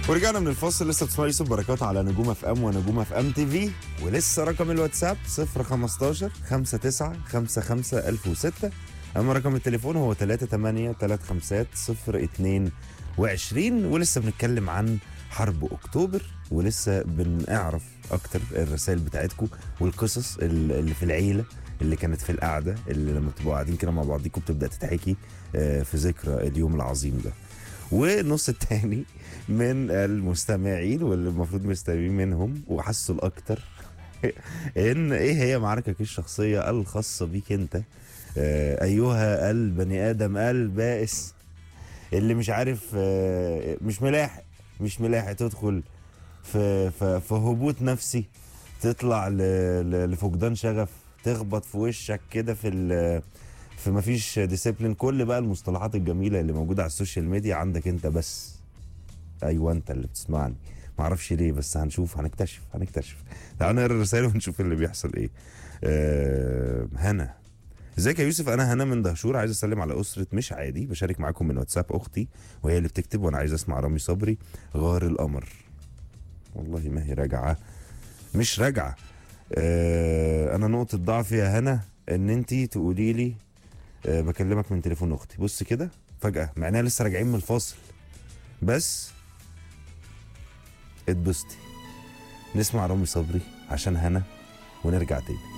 ورجعنا من الفاصل لسه بتسمعوا يوسف بركات على نجوم اف ام ونجوم اف ام تي في ولسه رقم الواتساب 015 59 55 1006 اما رقم التليفون هو 38 35 022 ولسه بنتكلم عن حرب اكتوبر ولسه بنعرف اكتر الرسائل بتاعتكم والقصص اللي في العيله اللي كانت في القعده اللي لما بتبقوا قاعدين كده مع بعضيكم بتبدا تتحكي آه، في ذكرى اليوم العظيم ده والنص الثاني من المستمعين واللي المفروض مستمعين منهم وحسوا الاكتر ان ايه هي معاركك الشخصيه الخاصه بيك انت آه، ايها البني ادم البائس اللي مش عارف آه، مش ملاحق مش ملاحق تدخل في في, في هبوط نفسي تطلع ل- ل- لفقدان شغف تخبط في وشك كده في ال- في مفيش ديسيبلين كل بقى المصطلحات الجميله اللي موجوده على السوشيال ميديا عندك انت بس ايوه انت اللي بتسمعني معرفش ليه بس هنشوف هنكتشف هنكتشف تعالوا نقرا الرسائل ونشوف اللي بيحصل ايه آه هنا ازيك يا يوسف انا هنا من دهشور عايز اسلم على اسره مش عادي بشارك معاكم من واتساب اختي وهي اللي بتكتب وانا عايز اسمع رامي صبري غار القمر والله ما هي راجعه مش راجعه آه انا نقطه ضعفي يا هنا ان انت تقولي لي آه بكلمك من تليفون اختي بص كده فجاه مع اننا لسه راجعين من الفاصل بس اتبسطي نسمع رامي صبري عشان هنا ونرجع تاني